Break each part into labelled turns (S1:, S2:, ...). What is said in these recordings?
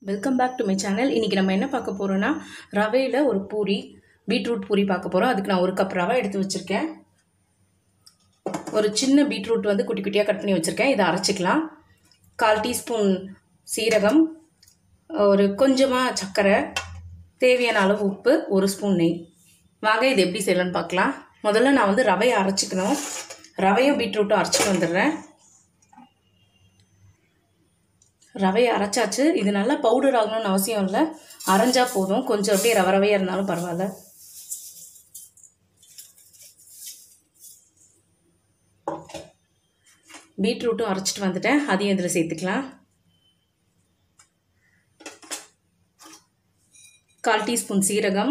S1: welcome back to my channel இன்றைக்கி நம்ம என்ன பார்க்க போகிறோன்னா ரவையில் ஒரு பூரி பீட்ரூட் பூரி பார்க்க போகிறோம் அதுக்கு நான் ஒரு கப் ரவை எடுத்து வச்சுருக்கேன் ஒரு சின்ன பீட்ரூட் வந்து குட்டி குட்டியாக கட் பண்ணி வச்சுருக்கேன் இதை அரைச்சிக்கலாம் கால் டீஸ்பூன் சீரகம் ஒரு கொஞ்சமாக சர்க்கரை தேவையான அளவு உப்பு ஒரு ஸ்பூன் நெய் வாங்க இது எப்படி செய்யலான்னு பார்க்கலாம் முதல்ல நான் வந்து ரவையை அரைச்சிக்கணும் ரவையும் பீட்ரூட்டும் அரைச்சிட்டு வந்துடுறேன் ரவையை அரைச்சாச்சு இது நல்லா பவுடர் ஆகணும்னு அவசியம் இல்லை அரைஞ்சா போதும் கொஞ்சம் அப்படியே ரவை ரவையாக இருந்தாலும் பரவாயில்ல பீட்ரூட்டும் அரைச்சிட்டு வந்துட்டேன் அதையும் இதில் சேர்த்துக்கலாம் கால் டீஸ்பூன் சீரகம்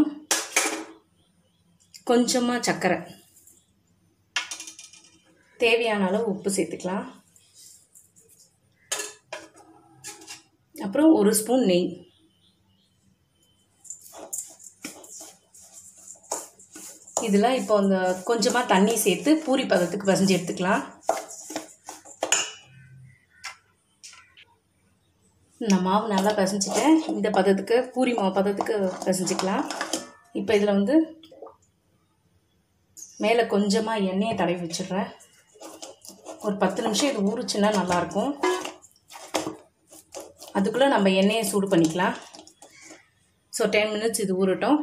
S1: கொஞ்சமாக சர்க்கரை தேவையான அளவு உப்பு சேர்த்துக்கலாம் அப்புறம் ஒரு ஸ்பூன் நெய் இதில் இப்போ இந்த கொஞ்சமாக தண்ணி சேர்த்து பூரி பதத்துக்கு பிசைஞ்சு எடுத்துக்கலாம் நான் மாவு நல்லா பிசைஞ்சிட்டேன் இந்த பதத்துக்கு பூரி மாவு பதத்துக்கு பிசைஞ்சிக்கலாம் இப்போ இதில் வந்து மேலே கொஞ்சமாக எண்ணெயை தடவி வச்சிடுறேன் ஒரு பத்து நிமிஷம் இது ஊறுச்சுன்னா நல்லாயிருக்கும் அதுக்குள்ளே நம்ம எண்ணெயை சூடு பண்ணிக்கலாம் ஸோ டென் மினிட்ஸ் இது ஊறட்டும்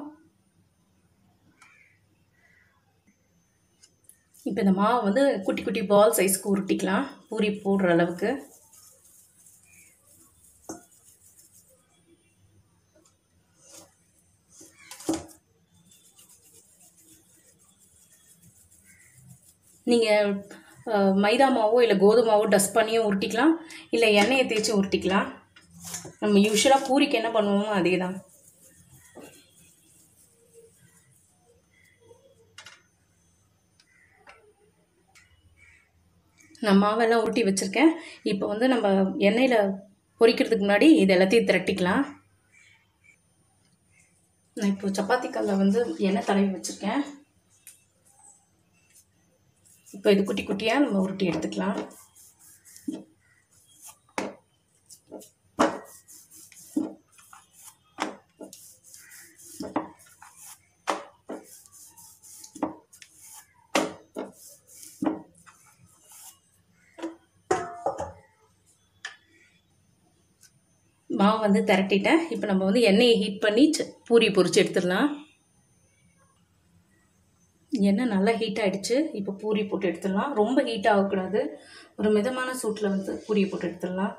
S1: இப்போ இந்த மாவு வந்து குட்டி குட்டி பால் சைஸ்க்கு உருட்டிக்கலாம் பூரி போடுற அளவுக்கு நீங்கள் மைதா மாவோ இல்லை கோதுமாவோ டஸ்ட் பண்ணியும் உருட்டிக்கலாம் இல்லை எண்ணெயை தேய்ச்சி உருட்டிக்கலாம் நம்ம யூஸ்வலாக பூரிக்கு என்ன பண்ணுவோமோ அதே தான் நான் மாவெல்லாம் உருட்டி வச்சுருக்கேன் இப்போ வந்து நம்ம எண்ணெயில் பொரிக்கிறதுக்கு முன்னாடி இது எல்லாத்தையும் திரட்டிக்கலாம் நான் இப்போ சப்பாத்தி கல்லில் வந்து எண்ணெய் தடவி வச்சுருக்கேன் இப்போ இது குட்டி குட்டியாக நம்ம உருட்டி எடுத்துக்கலாம் மாவு வந்து திரட்டிட்டேன் இப்போ நம்ம வந்து எண்ணெயை ஹீட் பண்ணி பூரி பொரிச்சு எடுத்துடலாம் எண்ணெய் நல்லா ஹீட் ஆகிடுச்சு இப்போ பூரி போட்டு எடுத்துடலாம் ரொம்ப ஹீட் ஆகக்கூடாது ஒரு மிதமான சூட்டில் வந்து பூரியை போட்டு எடுத்துடலாம்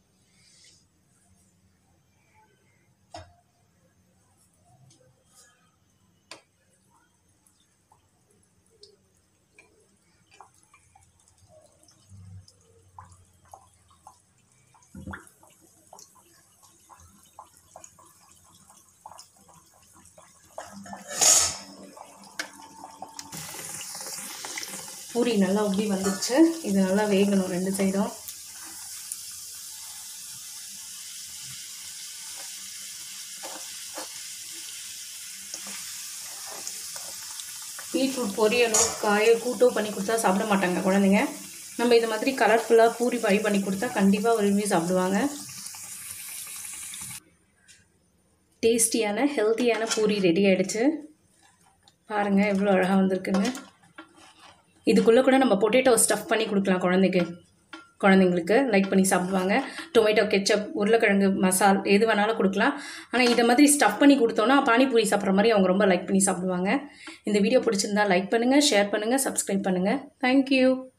S1: பூரி நல்லா உப்பி வந்துடுச்சு இது நல்லா வேகணும் ரெண்டு சைடும் பீட்ரூட் பொரியலோ காயோ கூட்டோ பண்ணி கொடுத்தா சாப்பிட மாட்டாங்க குழந்தைங்க நம்ம இது மாதிரி கலர்ஃபுல்லாக பூரி ஃப்ரை பண்ணி கொடுத்தா கண்டிப்பாக விரும்பி சாப்பிடுவாங்க டேஸ்டியான ஹெல்த்தியான பூரி ரெடி ஆகிடுச்சு பாருங்கள் எவ்வளோ அழகாக வந்திருக்குன்னு இதுக்குள்ளே கூட நம்ம பொட்டேட்டோ ஸ்டஃப் பண்ணி கொடுக்கலாம் குழந்தைக்கு குழந்தைங்களுக்கு லைக் பண்ணி சாப்பிடுவாங்க டொமேட்டோ கெச்சப் உருளைக்கிழங்கு மசால் எது வேணாலும் கொடுக்கலாம் ஆனால் இதை மாதிரி ஸ்டஃப் பண்ணி கொடுத்தோன்னா பானிபூரி சாப்பிட்ற மாதிரி அவங்க ரொம்ப லைக் பண்ணி சாப்பிடுவாங்க இந்த வீடியோ பிடிச்சிருந்தா லைக் பண்ணுங்கள் ஷேர் பண்ணுங்கள் சப்ஸ்கிரைப் பண்ணுங்கள் தேங்க்யூ